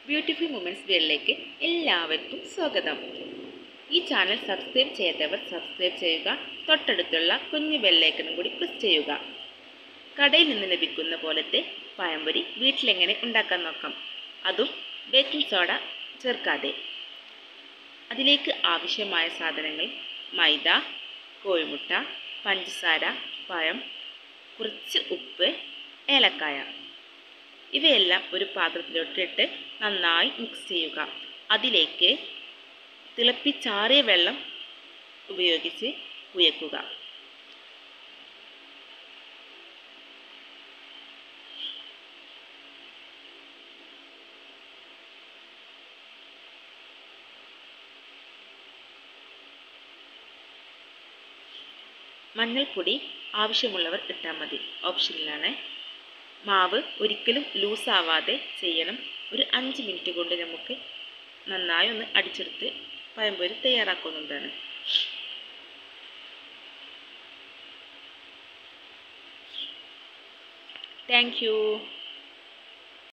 beautiful women's വേൾഡിലേക്ക് എല്ലാവർക്കും സ്വാഗതം ഈ ചാനൽ സബ്സ്ക്രൈബ് ചെയ്യാത്തവർ സബ്സ്ക്രൈബ് ചെയ്യുക തൊട്ടടുത്തുള്ള കുഞ്ഞു ബെല്ലൈക്കണും കൂടി പ്രസ് ചെയ്യുക കടയിൽ നിന്ന് ലഭിക്കുന്ന പോലത്തെ പഴംപൊരി വീട്ടിലെങ്ങനെ ഉണ്ടാക്കാൻ നോക്കാം അതും ബേക്കിംഗ് സോഡ ചേർക്കാതെ അതിലേക്ക് ആവശ്യമായ സാധനങ്ങൾ മൈദ കോഴിമുട്ട പഞ്ചസാര പഴം കുറച്ച് ഉപ്പ് ഏലക്കായ ഇവയെല്ലാം ഒരു പാത്രത്തിലോട്ടിട്ട് നന്നായി മിക്സ് ചെയ്യുക അതിലേക്ക് തിളപ്പിച്ചാറിയ വെള്ളം ഉപയോഗിച്ച് കുഴക്കുക മഞ്ഞൾപ്പൊടി ആവശ്യമുള്ളവർ ഇട്ടാൽ മതി ഓപ്ഷനിലാണ് മാവ് ഒരിക്കലും ലൂസാവാതെ ചെയ്യണം ഒരു അഞ്ച് മിനിറ്റ് കൊണ്ട് നമുക്ക് നന്നായി ഒന്ന് അടിച്ചെടുത്ത് പഴംപൊരി തയ്യാറാക്കുന്നതാണ് താങ്ക് യു